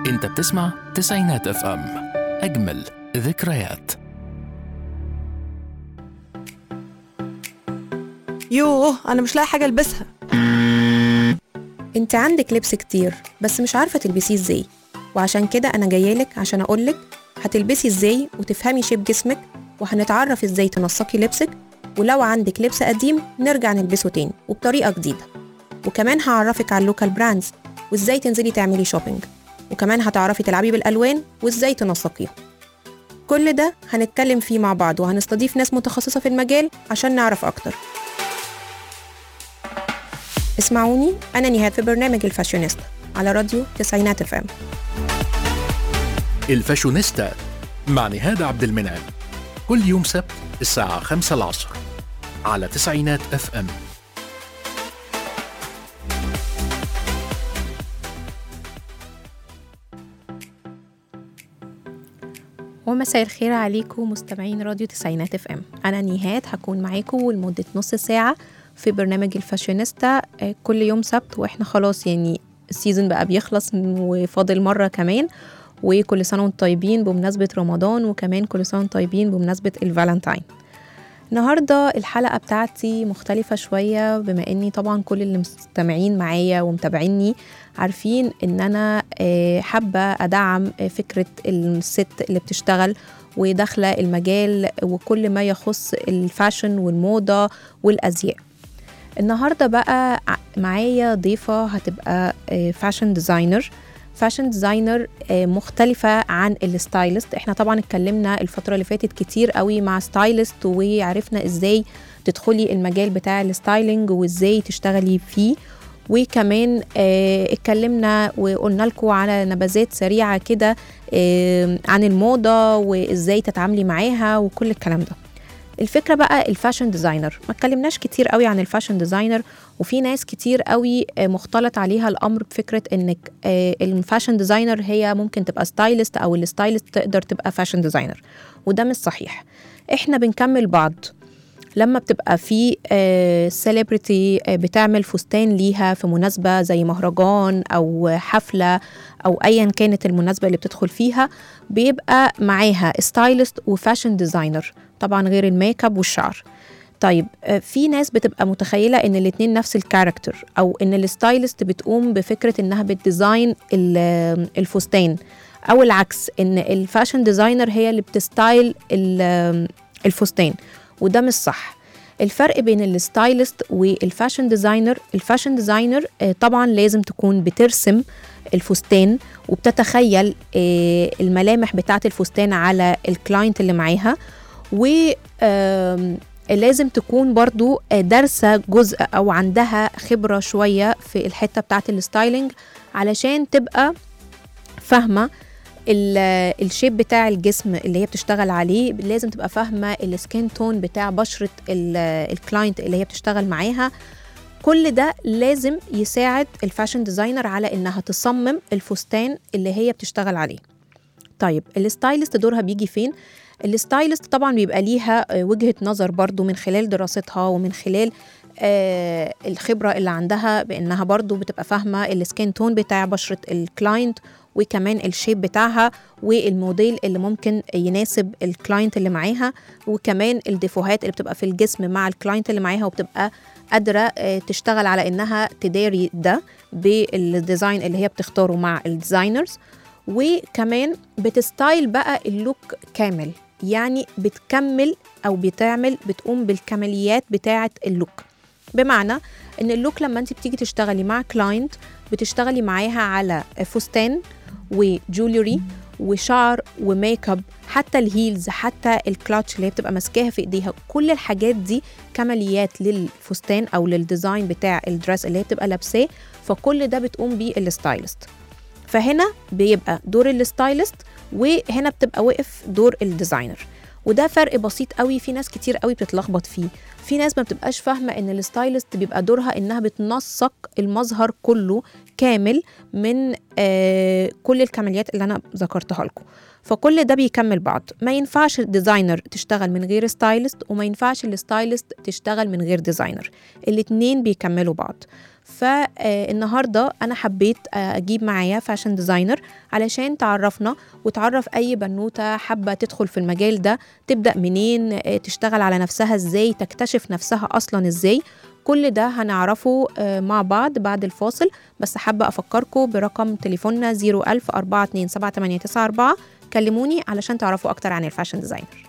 انت بتسمع تسعينات اف ام اجمل ذكريات يوه انا مش لاقي حاجه البسها انت عندك لبس كتير بس مش عارفة تلبسيه ازاي وعشان كده انا جايالك عشان اقولك هتلبسي ازاي وتفهمي شيب جسمك وهنتعرف ازاي تنسقي لبسك ولو عندك لبس قديم نرجع نلبسه تاني وبطريقة جديدة وكمان هعرفك على اللوكال براندز وازاي تنزلي تعملي شوبينج وكمان هتعرفي تلعبي بالالوان وازاي تنسقيها كل ده هنتكلم فيه مع بعض وهنستضيف ناس متخصصة في المجال عشان نعرف أكتر اسمعوني أنا نهاد في برنامج الفاشونيستا على راديو تسعينات اف ام الفاشونيستا مع نهاد عبد المنعم كل يوم سبت الساعة خمسة العصر على تسعينات اف ام ومساء الخير عليكم مستمعين راديو تسعينات اف ام انا نهاد هكون معاكم لمده نص ساعه في برنامج الفاشونيستا آه، كل يوم سبت واحنا خلاص يعني السيزون بقى بيخلص وفاضل مره كمان وكل سنه وانتم طيبين بمناسبه رمضان وكمان كل سنه وانتم طيبين بمناسبه الفالنتاين النهارده الحلقه بتاعتي مختلفه شويه بما اني طبعا كل اللي مستمعين معايا ومتابعيني عارفين ان انا آه، حابه ادعم آه، فكره الست اللي بتشتغل وداخله المجال وكل ما يخص الفاشن والموضه والازياء النهارده بقى ع- معايا ضيفه هتبقى فاشن ديزاينر فاشن ديزاينر مختلفة عن الستايلست احنا طبعا اتكلمنا الفترة اللي فاتت كتير قوي مع ستايلست وعرفنا ازاي تدخلي المجال بتاع الستايلينج وازاي تشتغلي فيه وكمان آه، اتكلمنا وقلنا لكم على نبذات سريعة كده آه، عن الموضة وازاي تتعاملي معاها وكل الكلام ده الفكره بقى الفاشن ديزاينر ما اتكلمناش كتير قوي عن الفاشن ديزاينر وفي ناس كتير قوي آه، مختلط عليها الامر بفكره انك آه، الفاشن ديزاينر هي ممكن تبقى ستايلست او الستايلست تقدر تبقى فاشن ديزاينر وده مش صحيح احنا بنكمل بعض لما بتبقى في سيلبرتي بتعمل فستان ليها في مناسبة زي مهرجان أو حفلة أو أيا كانت المناسبة اللي بتدخل فيها بيبقى معاها ستايلست وفاشن ديزاينر طبعا غير الميك اب والشعر طيب آه، في ناس بتبقى متخيلة ان الاتنين نفس الكاركتر او ان الستايلست بتقوم بفكرة انها بتديزاين ال- الفستان او العكس ان الفاشن ديزاينر هي اللي بتستايل ال- الفستان وده مش صح الفرق بين الستايلست والفاشن ديزاينر الفاشن ديزاينر آه، طبعا لازم تكون بترسم الفستان وبتتخيل آه، الملامح بتاعه الفستان على الكلاينت اللي معاها و آم، لازم تكون برضو آه، دارسة جزء أو عندها خبرة شوية في الحتة بتاعة الستايلينج علشان تبقى فاهمة ال- الشيب بتاع الجسم اللي هي بتشتغل عليه لازم تبقى فاهمة السكين تون بتاع بشرة ال- الكلاينت اللي هي بتشتغل معاها كل ده لازم يساعد الفاشن ديزاينر على انها تصمم الفستان اللي هي بتشتغل عليه طيب الستايلست دورها بيجي فين الستايلست طبعا بيبقى ليها آه، وجهة نظر برضو من خلال دراستها ومن خلال آه الخبرة اللي عندها بأنها برضو بتبقى فاهمة السكين تون بتاع بشرة الكلاينت وكمان الشيب بتاعها والموديل اللي ممكن يناسب الكلاينت اللي معاها وكمان الديفوهات اللي بتبقى في الجسم مع الكلاينت اللي معاها وبتبقى قادرة آه، تشتغل على إنها تداري ده بالديزاين اللي هي بتختاره مع الديزاينرز وكمان بتستايل بقى اللوك كامل يعني بتكمل او بتعمل بتقوم بالكماليات بتاعه اللوك بمعنى ان اللوك لما انت بتيجي تشتغلي مع كلاينت بتشتغلي معاها على فستان وجولري وشعر وميك اب حتى الهيلز حتى الكلاتش اللي هي بتبقى ماسكاها في ايديها كل الحاجات دي كماليات للفستان او للديزاين بتاع الدرس اللي هي بتبقى لابساه فكل ده بتقوم بيه الستايلست فهنا بيبقى دور الستايلست وهنا بتبقى واقف دور الديزاينر وده فرق بسيط قوي في ناس كتير قوي بتتلخبط فيه في ناس ما بتبقاش فاهمه ان الستايلست بيبقى دورها انها بتنسق المظهر كله كامل من آه كل الكماليات اللي انا ذكرتها لكم فكل ده بيكمل بعض ما ينفعش الديزاينر تشتغل من غير ستايلست وما ينفعش الستايلست تشتغل من غير ديزاينر الاتنين بيكملوا بعض فالنهارده انا حبيت آه، اجيب معايا فاشن ديزاينر علشان تعرفنا وتعرف اي بنوته حابه تدخل في المجال ده تبدا منين آه، تشتغل على نفسها ازاي تكتشف نفسها اصلا ازاي كل ده هنعرفه آه، مع بعض بعد الفاصل بس حابه افكركم برقم تليفوننا 01000 427 كلموني علشان تعرفوا اكتر عن الفاشن ديزاينر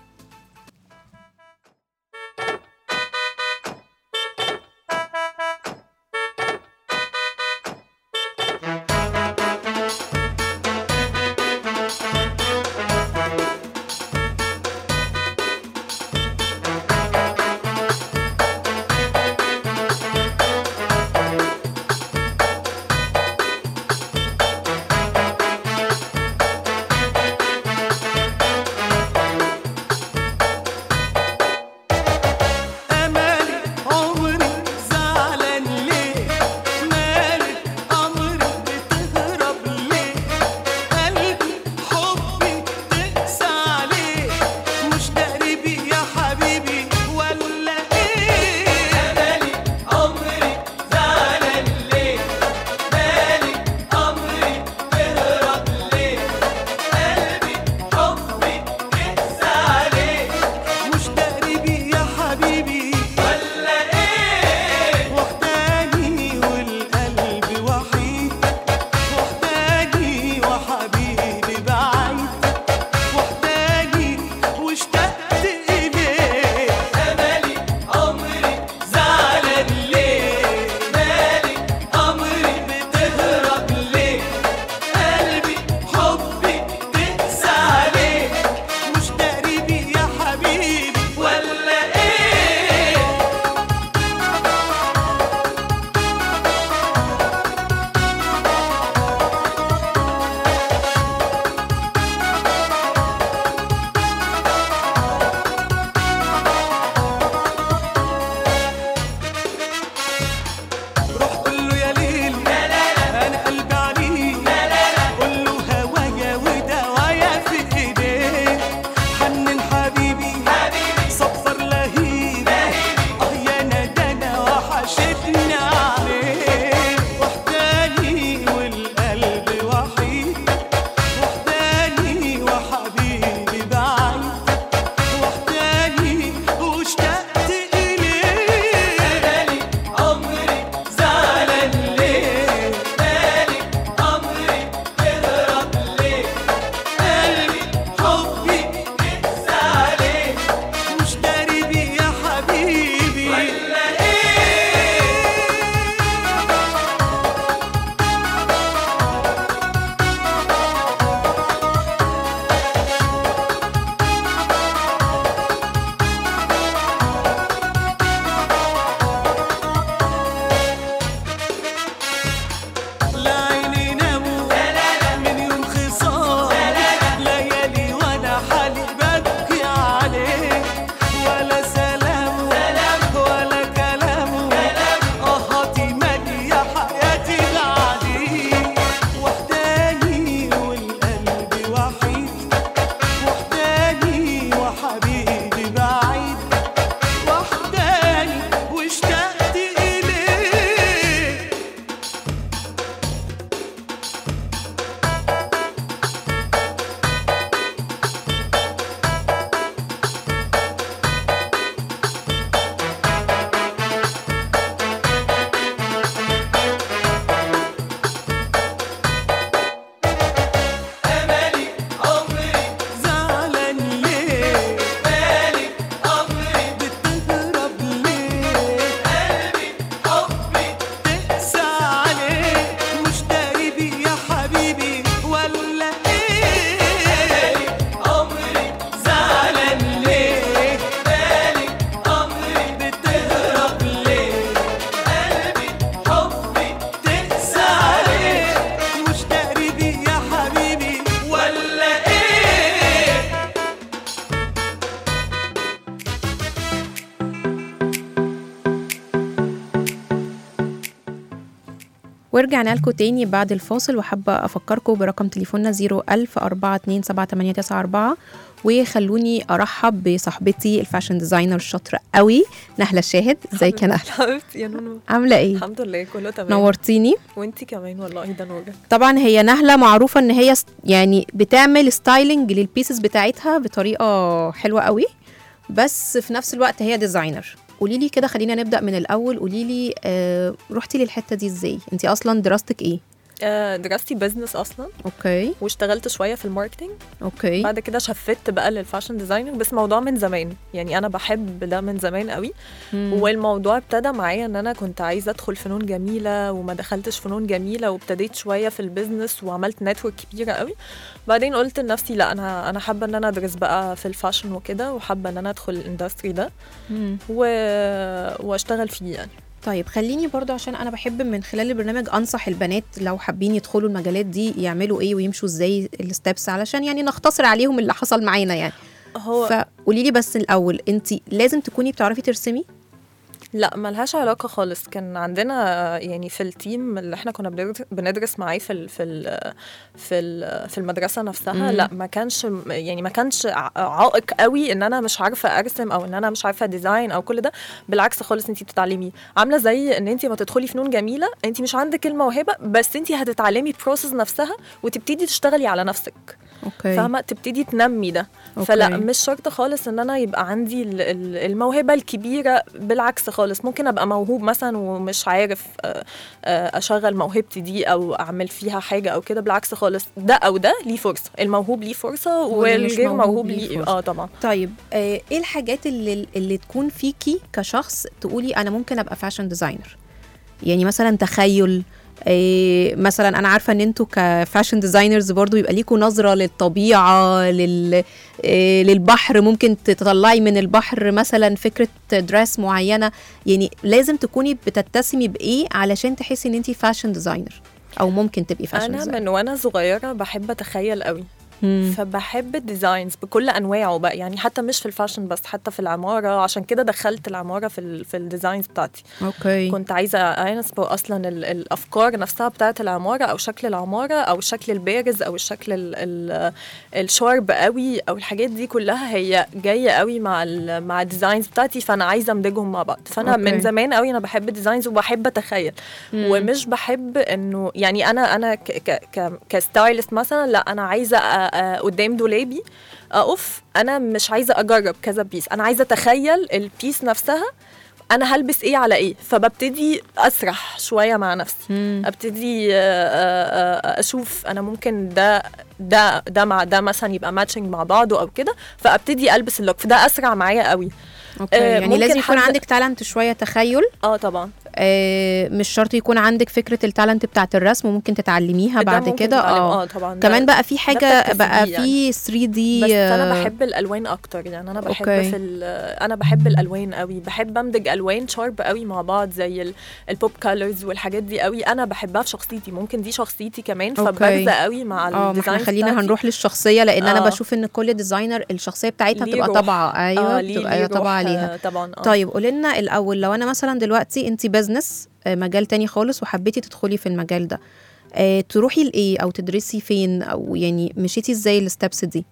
ورجعنا لكم تاني بعد الفاصل وحابة أفكركم برقم تليفوننا 01042 وخلوني أرحب بصاحبتي الفاشن ديزاينر الشاطرة قوي نهلة الشاهد ازيك يا نهلة حبيبتي يا نونو عاملة ايه؟ الحمد لله كله تمام نورتيني وانتي كمان والله ده نورك طبعا هي نهلة معروفة ان هي ست- يعني بتعمل ستايلنج للبيسز بتاعتها بطريقة حلوة قوي بس في نفس الوقت هي ديزاينر قولي لي كده خلينا نبدا من الاول قولي لي آه رحتي للحته دي ازاي انت اصلا دراستك ايه آه، دراستي بزنس اصلا اوكي واشتغلت شويه في الماركتينج اوكي بعد كده شفت بقى للفاشن ديزاينر بس موضوع من زمان يعني انا بحب ده من زمان قوي مم. والموضوع ابتدى معايا ان انا كنت عايزه ادخل فنون جميله وما دخلتش فنون جميله وابتديت شويه في البزنس وعملت نتورك كبيره قوي بعدين قلت لنفسي لا انا انا حابه ان انا ادرس بقى في الفاشن وكده وحابه ان انا ادخل الاندستري ده مم. و... واشتغل فيه يعني طيب خليني برضو عشان انا بحب من خلال البرنامج انصح البنات لو حابين يدخلوا المجالات دي يعملوا ايه ويمشوا ازاي الستبس علشان يعني نختصر عليهم اللي حصل معانا يعني هو فقولي لي بس الاول انت لازم تكوني بتعرفي ترسمي لا ملهاش علاقة خالص كان عندنا يعني في التيم اللي احنا كنا بندر- بندرس معاه في ال في ال في ال في المدرسة نفسها مم. لا ما كانش يعني ما كانش ع- عائق قوي ان انا مش عارفة ارسم او ان انا مش عارفة ديزاين او كل ده بالعكس خالص انت بتتعلمي عاملة زي ان انت ما تدخلي فنون جميلة انت مش عندك الموهبة بس انت هتتعلمي البروسيس نفسها وتبتدي تشتغلي على نفسك اوكي فاهمه تبتدي تنمي ده أوكي. فلا مش شرط خالص ان انا يبقى عندي ال- ال- الموهبه الكبيره بالعكس خالص ممكن ابقى موهوب مثلا ومش عارف آه، آه، اشغل موهبتي دي او اعمل فيها حاجه او كده بالعكس خالص ده او ده ليه فرصه الموهوب ليه فرصه واللي مش والغير موهوب موهوب ليه ليه فرصة. اه طبعا طيب آه، ايه الحاجات اللي اللي تكون فيكي كشخص تقولي انا ممكن ابقى فاشن ديزاينر يعني مثلا تخيل إيه مثلا انا عارفه ان انتوا كفاشن ديزاينرز برضو يبقى ليكوا نظره للطبيعه لل إيه للبحر ممكن تطلعي من البحر مثلا فكره دريس معينه يعني لازم تكوني بتتسمي بايه علشان تحسي ان انت فاشن ديزاينر او ممكن تبقي فاشن انا ديزاينر من وانا صغيره بحب اتخيل قوي مم. فبحب الديزاينز بكل انواعه بقى يعني حتى مش في الفاشن بس حتى في العماره عشان كده دخلت العماره في ال في الديزاينز بتاعتي اوكي كنت عايزه انسب اصلا ال- الافكار نفسها بتاعت العماره او شكل العماره او الشكل البارز او الشكل ال ال الشارب قوي او الحاجات دي كلها هي جايه قوي مع ال مع الديزاينز بتاعتي فانا عايزه امدجهم مع بعض فانا أوكي. من زمان قوي انا بحب الديزاينز وبحب اتخيل مم. ومش بحب انه يعني انا انا ك ك ك كستايلست مثلا لا انا عايزه أ- أ- قدام دولابي اقف انا مش عايزه اجرب كذا بيس انا عايزه اتخيل البيس نفسها انا هلبس ايه على ايه فببتدي اسرح شويه مع نفسي مم. ابتدي آه، آه، آه، اشوف انا ممكن ده ده ده مع ده مثلا يبقى ماتشنج مع بعضه او كده فابتدي البس اللوك فده اسرع معايا قوي اوكي آه، يعني ممكن لازم يكون حد- عندك تالنت شويه تخيل اه طبعا آه، مش شرط يكون عندك فكره التالنت بتاعه الرسم وممكن تتعلميها ده بعد ممكن كده تتعلم. اه اه طبعا ده- كمان بقى في حاجه بتكتسبيه بقى يعني. في 3 دي بس انا بحب الالوان اكتر يعني انا بحب أوكي. في ال- انا بحب الالوان قوي بحب امدج الوان شارب قوي مع بعض زي ال- البوب كولرز والحاجات دي قوي انا بحبها في شخصيتي ممكن دي شخصيتي كمان أوكي. فبرزه قوي مع اه ما احنا الديزاين خلينا بتاعتي. هنروح للشخصيه لان انا آه. بشوف ان كل ديزاينر الشخصيه بتاعتها ليه بتبقى روح. طبعه ايوه اه ليه بتبقى ليه طبعه روح، عليها آه، طبعا اه طيب قولي لنا الاول لو انا مثلا دلوقتي انت بزنس مجال تاني خالص وحبيتي تدخلي في المجال ده آه، تروحي لايه او تدرسي فين او يعني مشيتي ازاي الستبس دي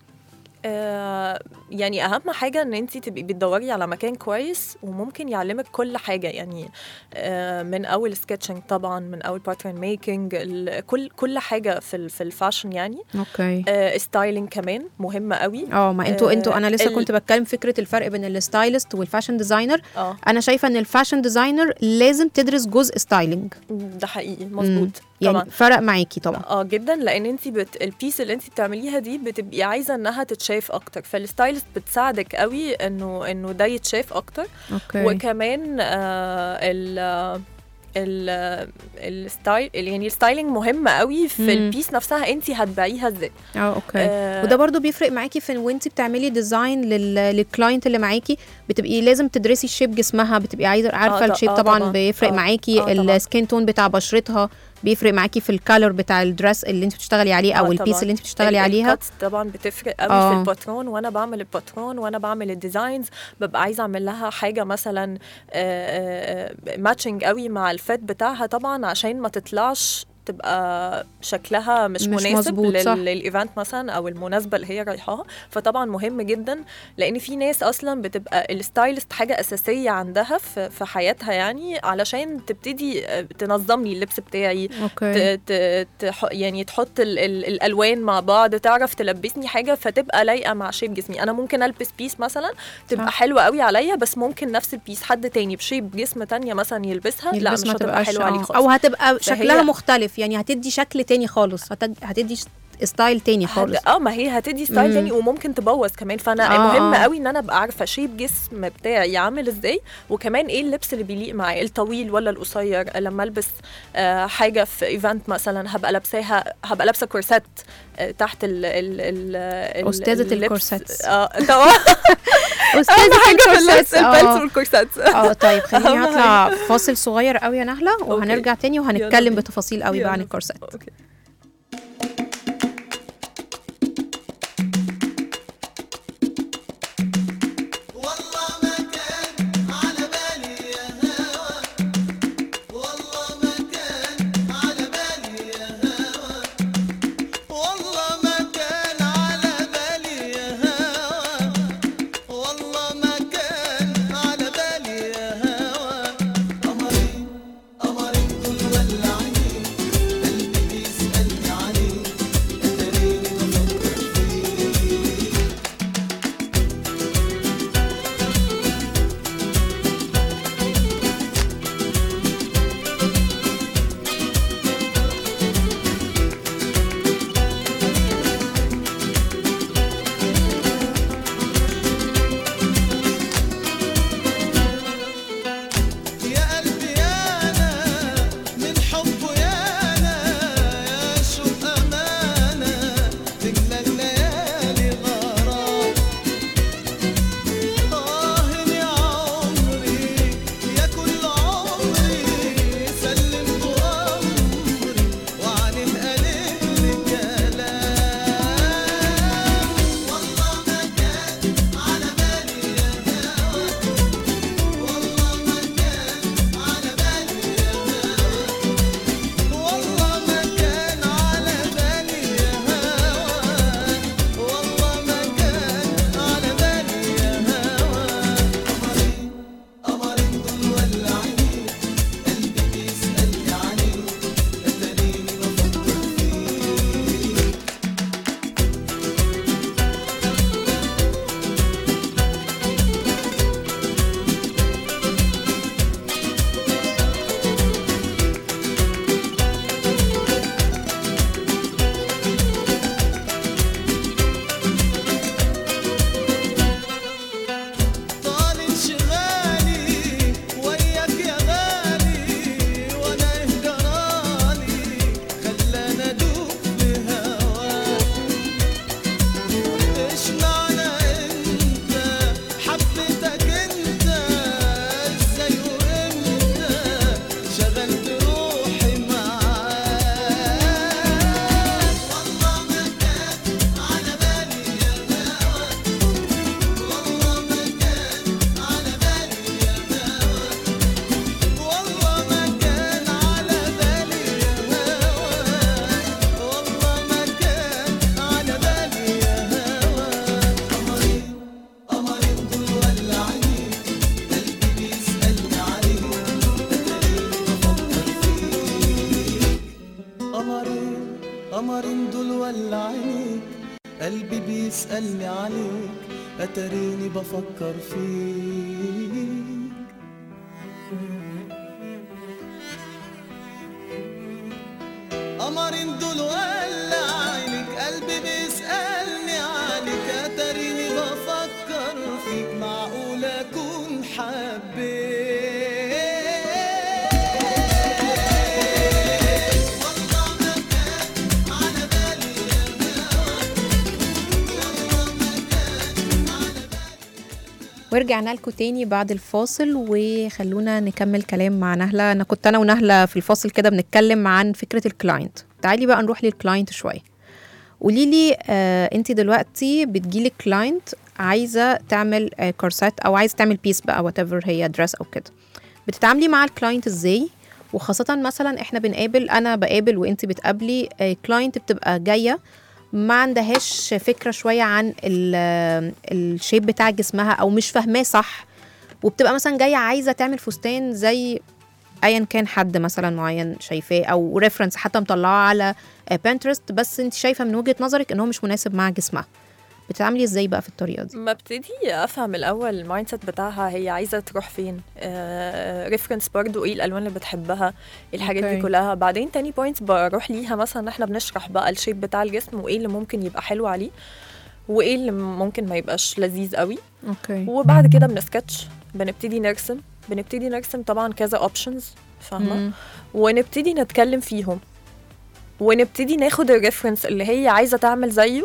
آه، يعني اهم حاجه ان انت تبقي بتدوري على مكان كويس وممكن يعلمك كل حاجه يعني آه، من اول سكتشنج طبعا من اول باترن ميكنج كل كل حاجه في ال- في الفاشن يعني اوكي ستايلينج كمان مهمه قوي اه ما انتوا آه، انتوا انا لسه ال- كنت بتكلم فكره الفرق بين الستايلست والفاشن ديزاينر اه انا شايفه ان الفاشن ديزاينر لازم تدرس جزء ستايلينج ده حقيقي مظبوط يعني طبعا فرق معاكي طبعا اه جدا لان انت بت... البيس اللي انت بتعمليها دي بتبقي عايزه انها تتشاف اكتر فالستايلست بتساعدك قوي انه انه ده يتشاف اكتر اوكي وكمان آه ال ال الستايل يعني الستايلينج مهم قوي في مم. البيس نفسها انت هتبيعيها ازاي اه اوكي آه، وده برضو بيفرق معاكي في وانت بتعملي ديزاين لل... للكلاينت اللي معاكي بتبقي لازم تدرسي الشيب جسمها بتبقي عايزه عارفه آه، ط- الشيب آه، طبعا طبعا. بيفرق آه، معاكي آه، طبعا. السكين تون بتاع بشرتها بيفرق معاكي في الكالر بتاع الدرس اللي انت بتشتغلي عليه او آه البيس طبعاً. اللي انت بتشتغلي ال- عليها الcuts طبعا بتفرق قوي آه. في الباترون وانا بعمل الباترون وانا بعمل الديزاينز ببقى عايزه اعمل لها حاجه مثلا ماتشنج قوي مع الفيت بتاعها طبعا عشان ما تطلعش تبقى شكلها مش, مش مناسب مظبوط، صح. لل- للايفنت مثلا او المناسبه اللي هي رايحاها فطبعا مهم جدا لان في ناس اصلا بتبقى الستايلست حاجه اساسيه عندها في, في حياتها يعني علشان تبتدي آه، تنظم لي اللبس بتاعي اوكي ت- ت- تح يعني تحط ال ال الالوان مع بعض تعرف تلبسني حاجه فتبقى لايقه مع شيب جسمي انا ممكن البس بيس مثلا تبقى صح. حلوه قوي عليا بس ممكن نفس البيس حد تاني بشيب جسم تانية مثلا يلبسها لا يلبس مش ما هتبقى تبقاش حلوه عليه آه. خالص او هتبقى فهي- شكلها مختلف يعني هتدي شكل تاني خالص هتد... هتدي ش- ستايل تاني خالص هت- اه ما هي هتدي ستايل مم. تاني وممكن تبوظ كمان فانا آه، مهم آه. قوي ان انا ابقى عارفه شيب جسم بتاعي عامل ازاي وكمان ايه اللبس اللي بيليق معايا الطويل ولا القصير لما البس آه حاجه في ايفنت مثلا هبقى لابساها هبقى لابسه كورسات آه تحت ال ال ال ال- أستاذة اللبس. الكورساتس. اه طبعا استاذة حاجه في اللبس الكورسات البلت اه والكورسات اه طيب خليني أهم هطلع فاصل صغير قوي يا نهله وهنرجع تاني يلا وهنتكلم بينا. بتفاصيل قوي بقى عن يلا. الكورسات اوكي والله ما كان على بالي يا هوا والله ما كان على بالي يا هوا والله ما كان على بالي يا هوا والله ما كان على بالي يا هوا قمرين قمرين دول ولعين قلبي بيسألني عليك أتاريني بفكر فيك يا قلبي يا انا من حبه يا انا يا شوق امانه تملى الليالي غرام آه يا عمري يا كل عمري سلمت امري وعليه قالت لي كلام والله ما كان على بالي يا هوا والله ما كان على بالي يا هوا والله ما كان على بالي يا هوا والله ما كان على بالي يا هوا قمرين قمرين دول ولعين قلبي بيسألني عليك أتاريني بفكر فيك طال انشغالي وياك يا غالي وانا اهجراني خلانا ادوب في هواك ايش معنى انت حبيتك انت ازاي وامتى شغلت روحي معاك والله ما كان على بالي يا هوا والله ما كان على بالي يا هوا والله ما كان على بالي يا هوا والله ما كان على بالي يا هوا قمرين قمرين دول ولعين قلبي بيسألني عليك أتاريني بفكر فيك قمرين قمرين دول ولعينيك قلبي بيسألني عليك أتاريني بفكر فيك قمرين دول ولعينيك قلبي بيسألني عليك أتاريني بفكر فيك معقول أكون حبيت والله ما كان على بالي يا هوا والله ما كان على بالي ورجعنا لكم تاني بعد الفاصل وخلونا نكمل كلام مع نهلة انا كنت انا ونهلة في الفاصل كده بنتكلم عن فكرة الكلاينت تعالي بقى نروح للكلاينت شوية قولي لي آه انت دلوقتي بتجيلك كلاينت عايزة تعمل آه كورسات او عايزة تعمل بيس بقى وات ايفر هي دريس او كده بتتعاملي مع الكلاينت ازاي وخاصة مثلا احنا بنقابل انا بقابل وانت بتقابلي كلاينت بتبقى جاية ما عندهاش فكرة شوية عن ال- الشيب بتاع جسمها او مش فاهماه صح وبتبقى مثلا جاية عايزة تعمل فستان زي ايا كان حد مثلا معين شايفاه او ريفرنس حتى مطلعاه على بنترست بس انت شايفه من وجهه نظرك ان هو مش مناسب مع جسمها بتتعاملي ازاي بقى في الطريقه دي ما ابتدي افهم الاول المايند سيت بتاعها هي عايزه تروح فين ريفرنس برضو ايه الالوان اللي بتحبها الحاجات أوكي. دي كلها بعدين تاني بوينت بروح ليها مثلا ان احنا بنشرح بقى الشيب بتاع الجسم وايه اللي ممكن يبقى حلو عليه وايه اللي ممكن ما يبقاش لذيذ قوي اوكي وبعد كده بنسكتش بنبتدي نرسم بنبتدي نرسم طبعا كذا اوبشنز فاهمه ونبتدي نتكلم فيهم ونبتدي ناخد الريفرنس اللي هي عايزه تعمل زيه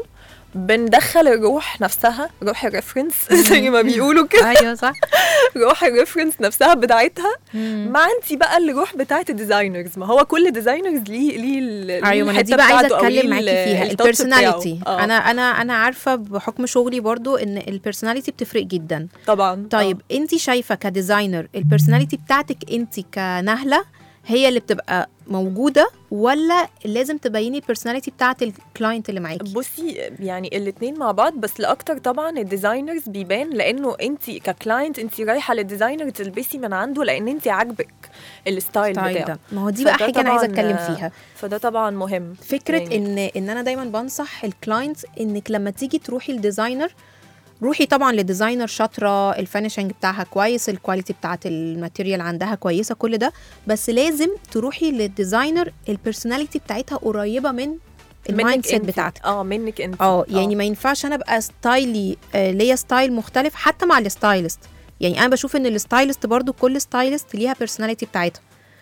بندخل الروح نفسها روح الريفرنس زي ما بيقولوا كده ايوه صح روح الريفرنس نفسها بتاعتها مع انت بقى الروح بتاعت الديزاينرز ما هو كل ديزاينرز ليه ليه ال- ليه ايوه ما انا الحتة دي بقى عايزه بتاعته أو ليه اتكلم معاكي ال- فيها التاتش البيرسوناليتي بتاعه. آه، انا انا انا عارفه بحكم شغلي برضو ان البيرسوناليتي بتفرق جدا طبعا طيب انت شايفه كديزاينر البيرسوناليتي بتاعتك انت كنهله هي اللي بتبقى موجوده ولا لازم تبيني البيرسوناليتي بتاعت الكلاينت اللي معاكي بصي يعني الاثنين مع بعض بس لاكتر طبعا الديزاينرز بيبان لانه انت ككلاينت انت رايحه للديزاينر تلبسي من عنده لان انت عاجبك الستايل ستايل بتاعه ده ما هو دي بقى فده حاجه انا عايزه طبعاً، اتكلم آه، فيها فده طبعا مهم فكره يعني ان ان انا دايما بنصح الكلاينتس انك لما تيجي تروحي لديزاينر روحي طبعا لديزاينر شاطره الفينشنج بتاعها كويس الكواليتي بتاعت الماتيريال عندها كويسه كل ده بس لازم تروحي للديزاينر البيرسوناليتي بتاعتها قريبه من المايند منك سيت انت. بتاعتك اه منك انت اه يعني ما ينفعش انا ابقى ستايلي آه، ليا ستايل مختلف حتى مع الستايلست يعني انا بشوف ان الستايلست برضو كل ستايلست ليها بيرسوناليتي بتاعتها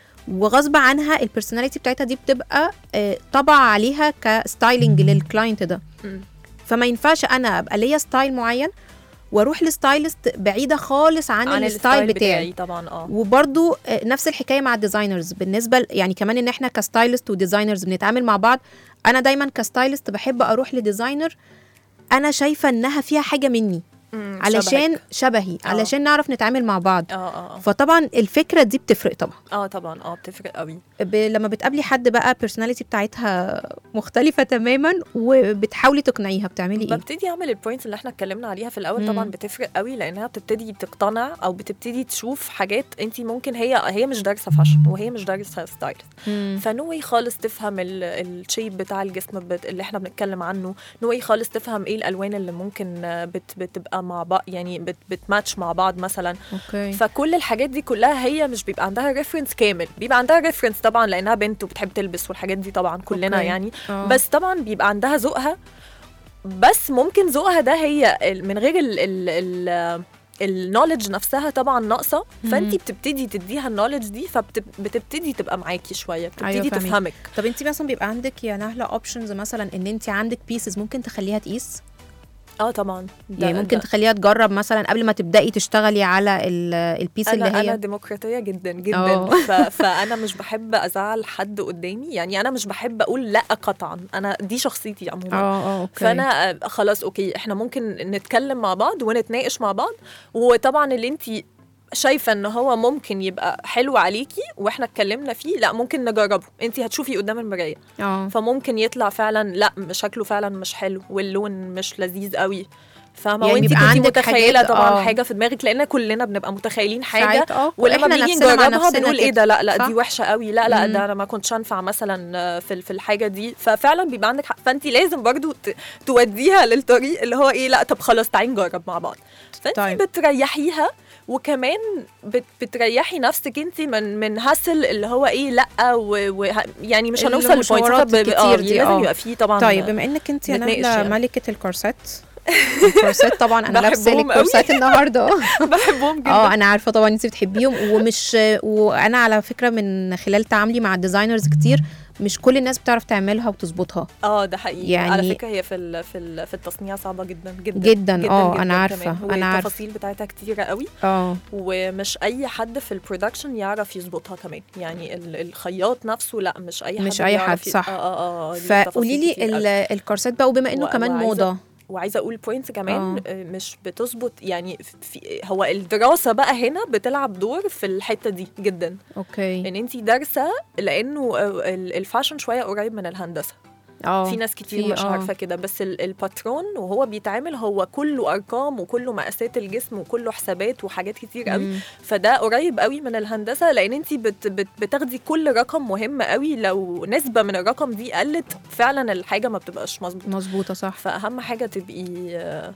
وغصب عنها البيرسوناليتي بتاعتها دي بتبقى آه، طبع عليها كستايلنج للكلاينت ده مم. فما ينفعش انا ابقى ليا ستايل معين واروح لستايلست بعيده خالص عن, عن الستايل بتاعي طبعا اه وبرضو آه، نفس الحكايه مع الديزاينرز بالنسبه ل- يعني كمان ان احنا كستايلست وديزاينرز بنتعامل مع بعض انا دايما كستايلست بحب اروح لديزاينر انا شايفه انها فيها حاجه مني مم، علشان شبهك. شبهي آه. علشان نعرف نتعامل مع بعض اه اه فطبعا الفكره دي بتفرق طبعا اه طبعا اه بتفرق قوي ب... لما بتقابلي حد بقى بيرسوناليتي بتاعتها مختلفه تماما وبتحاولي تقنعيها بتعملي ايه ببتدي اعمل البوينتس اللي احنا اتكلمنا عليها في الاول مم. طبعا بتفرق قوي لانها بتبتدي تقتنع او بتبتدي تشوف حاجات انت ممكن هي هي مش دارسه فاشن وهي مش دارسه ستايل مم. فنوي خالص تفهم ال- الشيب بتاع الجسم بت- اللي احنا بنتكلم عنه نوي خالص تفهم ايه الالوان اللي ممكن آه، بت بتبقى مع بعض يعني بت بتماتش مع بعض مثلا اوكي فكل الحاجات دي كلها هي مش بيبقى عندها ريفرنس كامل بيبقى عندها ريفرنس طبعا لانها بنت وبتحب تلبس والحاجات دي طبعا كلنا أوكي. يعني آه. بس طبعا بيبقى عندها ذوقها بس ممكن ذوقها ده هي ال- من غير ال ال ال النولج نفسها طبعا ناقصه فانت بتبتدي تديها النولج دي فبتبتدي تبقى معاكي شويه بتبتدي أيوة فاهمك. تفهمك طب انت مثلا بيبقى عندك يا نهله اوبشنز مثلا ان انت عندك بيسز ممكن تخليها تقيس اه طبعا ده يعني ممكن ده تخليها تجرب مثلا قبل ما تبداي تشتغلي على ال- البيس انا اللي انا هي ديمقراطيه جدا جدا اه. ف... فانا مش بحب ازعل حد قدامي يعني انا مش بحب اقول لا قطعا انا دي شخصيتي عموما اه اه اوكي فانا آه، خلاص اوكي احنا ممكن نتكلم مع بعض ونتناقش مع بعض وطبعا اللي انت شايفه ان هو ممكن يبقى حلو عليكي واحنا اتكلمنا فيه لا ممكن نجربه انت هتشوفي قدام المرايه اه فممكن يطلع فعلا لا شكله فعلا مش حلو واللون مش لذيذ قوي فاهمه يعني وانت بيبقى كنتي عندك متخيله حاجات- طبعا آه. حاجه في دماغك لان كلنا بنبقى متخيلين حاجه ساعات اه ولما إحنا بنيجي نفسنا مع نجربها نفسنا بنقول ايه كده. ده لا لا صح؟ دي وحشه قوي لا لا مم. ده انا ما كنتش انفع مثلا في في الحاجه دي ففعلا بيبقى عندك حق فانت لازم برضو ت- توديها للطريق اللي هو ايه لا طب خلاص تعالي نجرب مع بعض فانت طيب. طيب. بتريحيها وكمان بت بتريحي نفسك انت من من هسل اللي هو ايه لا و و يعني مش هنوصل المشاورات لبوينت الكتير دي، لازم آه. يبقى فيه طبعا طيب بما انك انت يا نتناقش نهله يعني. ملكه الكورسات الكورسات طبعا انا لابسه لك بحبهم قوي. كورسات النهارده بحبهم جدا اه انا عارفه طبعا انت بتحبيهم ومش وانا على فكره من خلال تعاملي مع الديزاينرز كتير مش كل الناس بتعرف تعملها وتظبطها اه ده حقيقي يعني- يعني على فكره هي في ال في ال في التصنيع صعبه جدا جدا جدا اه انا عارفه كمان. انا عارفه والتفاصيل بتاعتها كتيره قوي اه ومش اي حد في البرودكشن يعرف يظبطها كمان يعني ال- الخياط نفسه لا مش اي حد مش أي بيعرف حد، ي- صح. اه اه اه ليه تفاصيل فقولي لي كتير قوي. ال- الكورسات بقى وبما انه و- كمان وعايزة- موضه وعايزه اقول بوينت كمان آه. آه. مش بتظبط يعني في هو الدراسه بقى هنا بتلعب دور في الحته دي جدا اوكي ان انت دارسه لانه آه، ال- الفاشن شويه قريب من الهندسه اه في ناس كتير في- مش آه. عارفه كده بس ال- الباترون وهو بيتعامل هو كله ارقام وكله مقاسات الجسم وكله حسابات وحاجات كتير قوي مم. فده قريب قوي من الهندسه لان انت بت بت بتاخدي كل رقم مهم قوي لو نسبه من الرقم دي قلت فعلا الحاجه ما بتبقاش مظبوطه مظبوطه صح فاهم حاجه تبقي آه،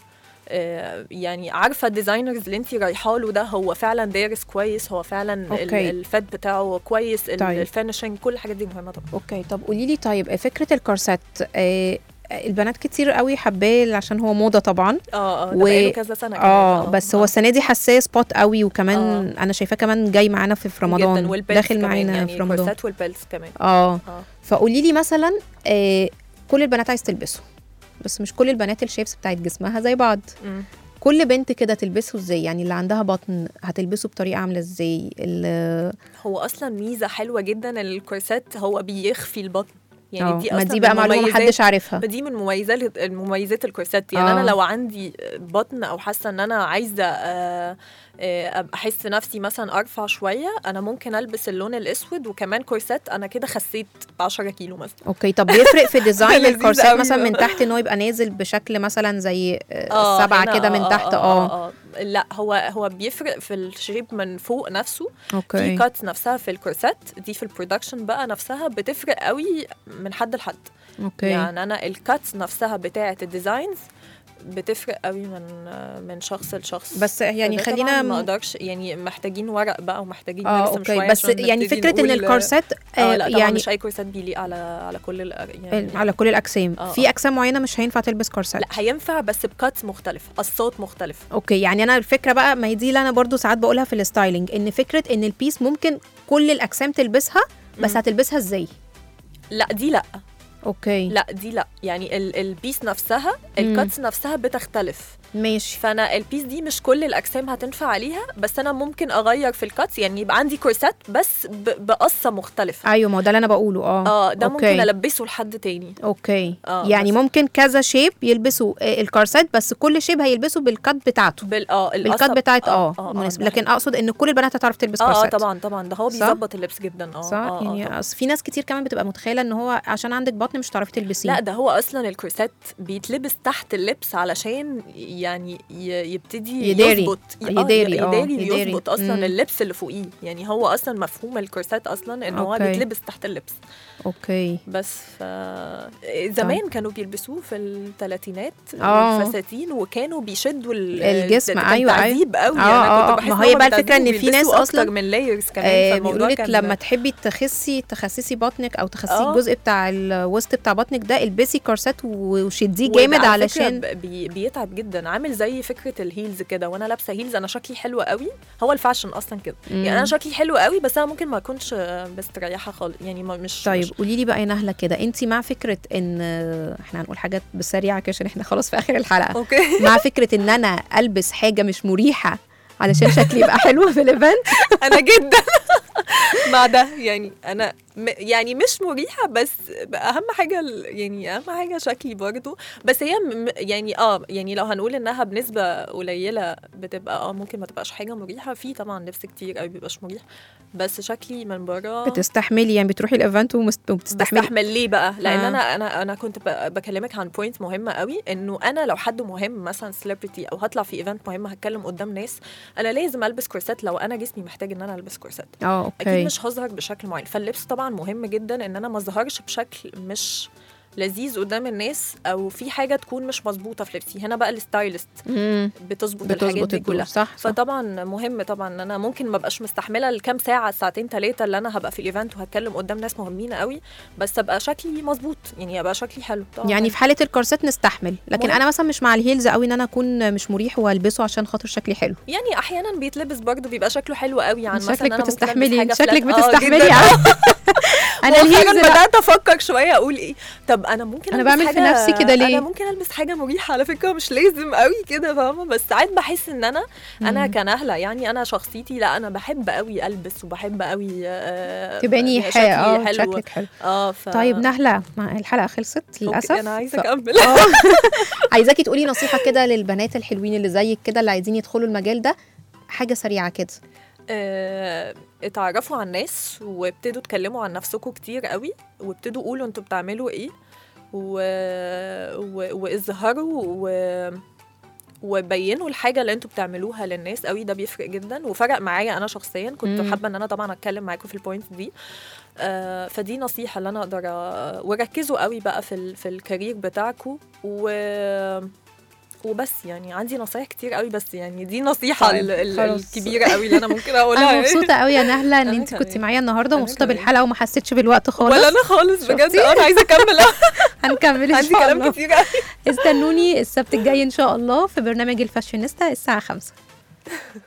آه، يعني عارفه الديزاينرز اللي انت رايحه له ده هو فعلا دارس كويس هو فعلا ال- أوكي. الفات بتاعه كويس ال- طيب. الفينشنج كل الحاجات دي مهمه طبعا اوكي طب قولي لي طيب فكره الكورسات آه البنات كتير قوي حباه عشان هو موضه طبعا اه اه و- ده بقاله كذا سنه كمان اه بس هو السنه دي حساسه سبوت قوي وكمان آه. انا شايفاه كمان جاي معانا في في رمضان جدا والبيلز داخل كمان معانا يعني في رمضان الكورسات والبيلز كمان اه اه فقولي لي مثلا آه كل البنات عايز تلبسه بس مش كل البنات الشيبس بتاعت جسمها زي بعض مم. كل بنت كده تلبسه ازاي يعني اللي عندها بطن هتلبسه بطريقه عامله ازاي اللي هو اصلا ميزه حلوه جدا الكورسات هو بيخفي البطن يعني آه، دي ما اصلا دي بقى من معلومه مميزات- محدش عارفها ما دي من مميزات مميزات الكورسات يعني آه. انا لو عندي بطن او حاسه ان انا عايزه آه، آه، أبقى احس نفسي مثلا ارفع شويه انا ممكن البس اللون الاسود وكمان كورسات انا كده خسيت 10 كيلو مثلا اوكي طب بيفرق في ديزاين لذيذ الكورسات قوي. مثلا من تحت ان هو يبقى نازل بشكل مثلا زي آه، آه سبعه هنا كده من تحت اه اه لا هو هو بيفرق في الشيب من فوق نفسه في اوكي كاتس نفسها في الكورسات دي في البرودكشن بقى نفسها بتفرق قوي من حد لحد اوكي يعني انا الكاتس نفسها بتاعه الديزاينز بتفرق قوي من من شخص لشخص بس يعني فده خلينا طبعاً ما م- اقدرش يعني محتاجين ورق بقى ومحتاجين اه نرسم اوكي شويه بس عشان يعني نبتدي فكره ان نقول- الكورسات اه آه لا طبعا يعني مش اي كورسات بيليق على على كل ال- يعني على كل الاجسام آه، في آه. اجسام معينه مش هينفع تلبس كورسات لا هينفع بس بكاتس مختلفه قصات مختلفه اوكي يعني انا الفكره بقى ما هي دي اللي انا برضو ساعات بقولها في الستايلينج ان فكره ان البيس ممكن كل الاجسام تلبسها بس مم. هتلبسها ازاي لا دي لا اوكي لا دي لا يعني ال- البيس نفسها الكاتس نفسها بتختلف ماشي فانا البيس دي مش كل الاجسام هتنفع عليها بس انا ممكن اغير في الكاتس يعني يبقى عندي كورسات بس ب- بقصه مختلفه ايوه ما هو ده اللي انا بقوله اه اه ده أوكي. ممكن البسه لحد تاني اوكي آه، يعني بس. ممكن كذا شيب يلبسوا آه، الكارسات بس كل شيب هيلبسوا بالكات بتاعته بال اه بالكات القصة- بتاعت اه آه، مناسب ده لكن اقصد ان كل البنات هتعرف تلبس اه اه كارسات طبعا طبعا ده هو صح؟ بيظبط اللبس جدا اه صح آه، آه يعني طبعاً. أصل في ناس كتير كمان بتبقى متخيله ان هو عشان عندك بطن مش هتعرفي تلبسيه لا ده هو اصلا الكورسات بيتلبس تحت اللبس علشان يعني ي- يبتدي يداري. يظبط آه، يداري، آه، يداري يداري. يظبط اصلا مم. اللبس اللي فوقيه يعني هو اصلا مفهوم الكورسات اصلا ان هو أوكي. بيتلبس تحت اللبس اوكي بس ف زمان كانوا بيلبسوه في الثلاثينات آه. الفساتين وكانوا بيشدوا ال- الجسم، كان أيوة، أيوة. تعذيب قوي آه، انا آه، كنت بحس ما إن هي هم بقى الفكرة إن بيتعذبوا في ناس وبيلبسوا أصلاً، اكتر من لايرز كمان آه فالموضوع بيقولوا لك كان- لما تحبي تخسي تخسسي بطنك او تخسي آه. الجزء بتاع الوسط بتاع بطنك ده البسي كارسات وشديه وده جامد على فكرة علشان ب- بي بيتعب جدا عامل زي فكره الهيلز كده وانا لابسه هيلز انا شكلي حلو قوي هو الفاشن اصلا كده يعني انا شكلي حلو قوي بس انا ممكن ما اكونش مستريحه خالص يعني ما مش طيب مش قولي لي بقى يا نهله كده انت مع فكره ان احنا هنقول حاجات بسريعه كده عشان احنا خلاص في اخر الحلقه اوكي مع فكره ان انا البس حاجه مش مريحه علشان شكلي يبقى حلو في الايفنت انا جدا مع ده يعني انا م يعني مش مريحه بس اهم حاجه ال- يعني اهم حاجه شكلي برضو بس هي م م- يعني اه يعني لو هنقول انها بنسبه قليله بتبقى اه ممكن ما تبقاش حاجه مريحه في طبعا لبس كتير قوي بيبقاش مريح بس شكلي من بره بتستحملي يعني بتروحي الايفنت ومست- وبتستحملي بستحمل ليه بقى لان آه. انا انا انا كنت ب- بكلمك عن بوينت مهمه قوي انه انا لو حد مهم مثلا سيلبرتي او هطلع في ايفنت مهم هتكلم قدام ناس انا لازم البس كورسات لو انا جسمي محتاج ان انا البس كورسات اه اكيد اوكي مش هظهر بشكل معين فاللبس طبعا مهم جدا ان انا ما اظهرش بشكل مش لذيذ قدام الناس او في حاجه تكون مش مظبوطه في لبسي هنا بقى الستايلست مم. بتظبط الحاجات بتظبط دي الدور كلها صح صح فطبعا مهم طبعا ان انا ممكن ما ابقاش مستحمله الكام ساعه ساعتين ثلاثه اللي انا هبقى في الايفنت وهتكلم قدام ناس مهمين قوي بس ابقى شكلي مظبوط يعني ابقى شكلي حلو طبعا يعني في حاله الكورسات نستحمل لكن مهم. انا مثلا مش مع الهيلز قوي ان انا اكون مش مريح والبسه عشان خاطر شكلي حلو يعني احيانا بيتلبس برضه بيبقى شكله حلو قوي عن مثلا شكلك أنا ممكن ألبس بتستحملي حاجة شكلك flat. آه، بتستحملي جداً. يعني. انا الهيلز فعلا لا. بدات افكر شويه اقول ايه طب انا ممكن أنا ألبس بعمل في حاجة- نفسي كده ليه؟ انا ممكن البس حاجه مريحه على فكره مش لازم قوي كده فاهمه بس ساعات بحس ان انا انا مم. كنهله يعني انا شخصيتي لا انا بحب قوي البس وبحب قوي آه، تباني يبقى ح- اه شكلي حلو شكلك حلو اه ف... طيب نهله مع الحلقه خلصت للاسف أوكي، انا عايزه ف- اكمل اه عايزاكي تقولي نصيحه كده للبنات الحلوين اللي زيك كده اللي عايزين يدخلوا المجال ده حاجه سريعه كده آه، اتعرفوا على الناس وابتدوا تكلموا عن نفسكم كتير قوي وابتدوا قولوا انتوا بتعملوا ايه و... و... واظهروا و... وبينوا الحاجه اللي انتوا بتعملوها للناس قوي ده بيفرق جدا وفرق معايا انا شخصيا كنت مم. حابه ان انا طبعا اتكلم معاكم في البوينت دي آه فدي نصيحه اللي انا اقدر أ- وركزوا قوي بقى في ال... في الكارير بتاعكم و وبس يعني عندي نصايح كتير قوي بس يعني دي نصيحه طيب، ال... ال... خلاص. الكبيره قوي اللي انا ممكن اقولها انا مبسوطه قوي يا نهله ان أنا انت كنت كمان. معايا النهارده أنا ومبسوطه كمان. بالحلقه وما حسيتش بالوقت خالص ولا انا خالص بجد شفتي؟ اه انا عايزه اكمل هنكمل ان عندي شاء كلام الله كتير قوي استنوني السبت الجاي ان شاء الله في برنامج الفاشيونيستا الساعه 5